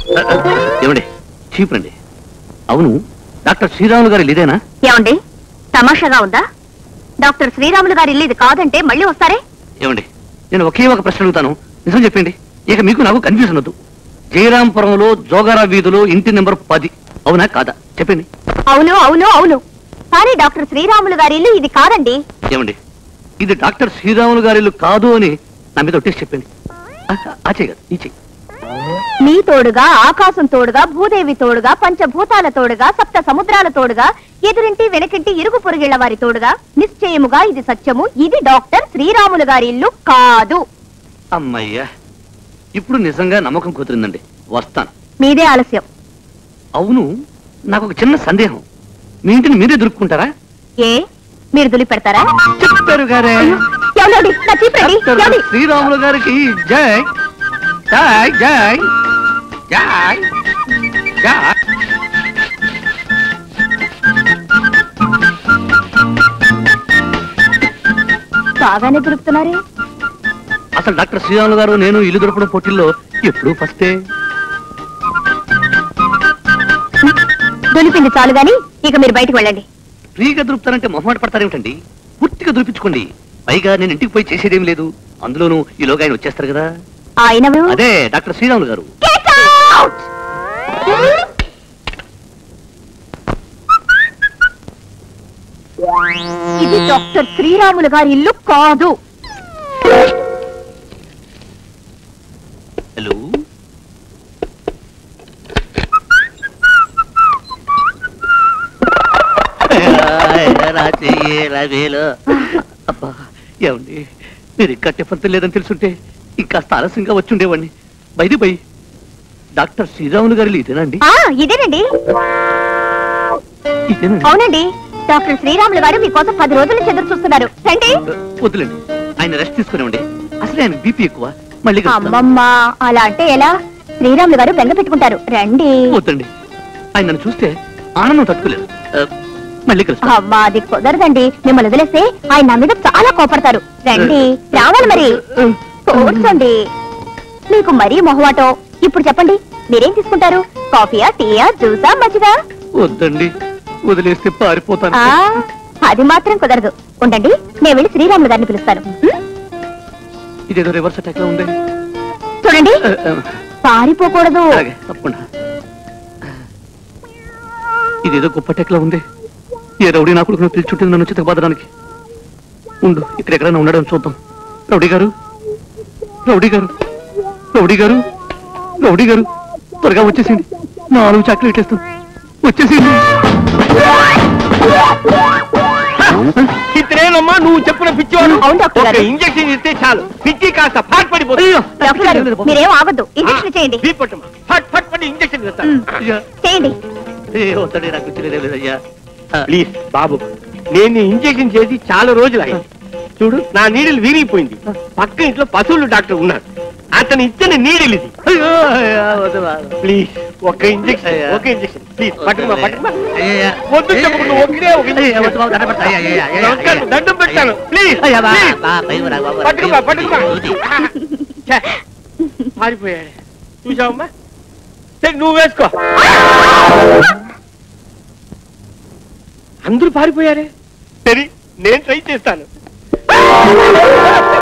ఏమండి చీప్ రండి అవును డాక్టర్ శ్రీరాములు గారు ఇదేనా ఏమండి తమాషాగా ఉందా డాక్టర్ శ్రీరాములు గారి ఇల్లు ఇది కాదంటే మళ్ళీ వస్తారే ఏమండి నేను ఒకే ఒక ప్రశ్న అడుగుతాను నిజం చెప్పండి ఇక మీకు నాకు కన్ఫ్యూజన్ వద్దు జయరాంపురంలో జోగారా వీధిలో ఇంటి నెంబర్ పది అవునా కాదా చెప్పండి అవును అవును అవును కానీ డాక్టర్ శ్రీరాములు గారి ఇల్లు ఇది కాదండి ఏమండి ఇది డాక్టర్ శ్రీరాములు గారి ఇల్లు కాదు అని నా మీద ఒట్టేసి చెప్పండి ఆ, ఆ చెయ్యి కాదు ఈ చెయ్యి నీ తోడుగా ఆకాశం తోడుగా భూదేవి తోడుగా పంచభూతాల తోడుగా సప్త సముద్రాల తోడుగా ఎదురింటి వెనకింటి ఇరుగు పొరుగిళ్ల వారి తోడుగా నిశ్చయముగా ఇది సత్యము ఇది డాక్టర్ శ్రీరాములు గారి ఇల్లు కాదు అమ్మయ్యా ఇప్పుడు నిజంగా నమ్మకం కుదిరిందండి వస్తాను మీదే ఆలస్యం అవును నాకు ఒక చిన్న సందేహం మీ ఇంటిని మీరే దొరుకుంటారా ఏ మీరు దులి పెడతారా చెప్పారు గారే ఎవలోడి నా చీపండి డాక్టర్ శ్రీరాములు గారికి జై జై జై జై జై బాగానే దొరుకుతున్నారే అసలు డాక్టర్ శ్రీరాములు గారు నేను ఇల్లు దొరకడం పోటీల్లో ఎప్పుడు ఫస్టే దొలిపింది చాలు గాని ఇక మీరు బయటకు వెళ్ళండి ఫ్రీగా దొరుకుతారంటే మొహమాట పడతారేమిటండి పూర్తిగా దొరికించుకోండి పైగా నేను ఇంటికి పోయి చేసేదేం లేదు అందులోనూ ఈలోగా ఆయన వచ్చేస్తారు కదా ఆయన ఎవరు? అదే డాక్టర్ శ్రీరాములు గారు Get out! ఇది డాక్టర్ శ్రీరాములు గారి ఇల్లు కాదు హలో అబ్బా ఏమండి మీరు ఇంకా టిఫన్ లేదని తెలుసుంటే ఇంకా ఆలస్యంగా వచ్చి ఉండేవాడిని బైది బై డాక్టర్ శ్రీరాములు గారి ఇదేనండి ఆ ఇదేనండి ఇదేనండి అవునండి డాక్టర్ శ్రీరాములు గారు మీకోసం పది రోజుల నుంచి ఎదురు చూస్తున్నారు రండి వద్దులేండి ఆయన రెస్ట్ తీసుకునేవండి అసలే ఆయన బీపీ ఎక్కువ మళ్ళీ కలుస్తాను. అమ్మమ్మ అలా అంటే ఎలా శ్రీరాములు గారు బెంగ పెట్టుకుంటారు రండి వద్దండి ఆయన నన్ను చూస్తే ఆనందం తట్టుకోలేదు ఆ, మళ్ళీ కలుస్తాను అమ్మా అది కుదరదండి మిమ్మల్ని వదిలేస్తే ఆయన నా మీద చాలా కోపడతారు రండి రావాలి మరి కూర్చోండి మీకు మరీ మొహమాటం ఇప్పుడు చెప్పండి మీరేం తీసుకుంటారు కాఫీయా టీయా జ్యూసా మజ్జిగా వద్దండి వదిలేస్తే పారిపోతాను ఆ, అది మాత్రం కుదరదు ఉండండి నేను వెళ్ళి శ్రీరాములు గారిని పిలుస్తాను ఉం? ఇదేదో రివర్స్ అటాక్ లా ఉంది చూడండి ఆ, ఆ, పారిపోకూడదు అలాగే తప్పకుండా ఇదేదో గొప్ప అటాక్ లా ఉంది ఏ రౌడీ నా కొడుకును పిలుచుంటుంది నన్ను చితక బాధడానికి ఉండు ఇక్కడెక్కడైనా ఉండడం చూద్దాం రౌడీ గారు రౌడీ గారు రౌడీ గారు రౌడీ గారు త్వరగా వచ్చేసింది నాలుగు చాక్లెట్ ఇస్తాం వచ్చేసింది ఇతనేనమ్మా నువ్వు చెప్పిన పిచ్చివాడు అవును, డాక్టర్ గారు. ఒక ఇంజెక్షన్ ఇస్తే చాలు పిచ్చి కాస్త ఫాట్ పడిపోతుంది అయ్యో డాక్టర్ గారు మీరేం ఆగద్దు ఇంజక్షన్ చేయండి బీ పట్టమ్మా ఫట్ ఫట్ పడి ఇంజెక్షన్ ఇస్తాను ఉం. అయ్యా చేయండి ఏ వద్దండి నాకు తెలియలేదు అయ్యా ప్లీజ్ బాబు నేను ఇంజెక్షన్ చేసి చాలా రోజులు అయింది చూడు నా నీడిల్ విరిగిపోయింది పక్క ఇంట్లో పశువులు డాక్టర్ ఉన్నారు అతను ఇచ్చిన నీడిల్ ఇది అయ్యో అయ్యా, వద్దు బాబు. ప్లీజ్ ఒక ఇంజెక్షన్ అయ్యా. ఒక ఇంజెక్షన్ ప్లీజ్ పట్టుకుమా పట్టుకుమా అయ్యా, వద్దు చెప్పకుండా ఒకటే ఒక అయ్యా, ఇంజెక్షన్ వద్దు బాబు, దండం పెడతా. అయ్యా, అయ్యా, అయ్యా, నమస్కారం, అయ్యా. దండం పెట్టాను ప్లీజ్ అయ్యా, బా, ప్లీజ్. బా, పైకి రా, బాబు. పట్టుకుమా పట్టుకుమా ఊది. ఛే, పారిపోయాడు చూసావమ్మా సరే నువ్వు వేసుకో అందరూ పారిపోయారే సరే నేను ట్రై చేస్తాను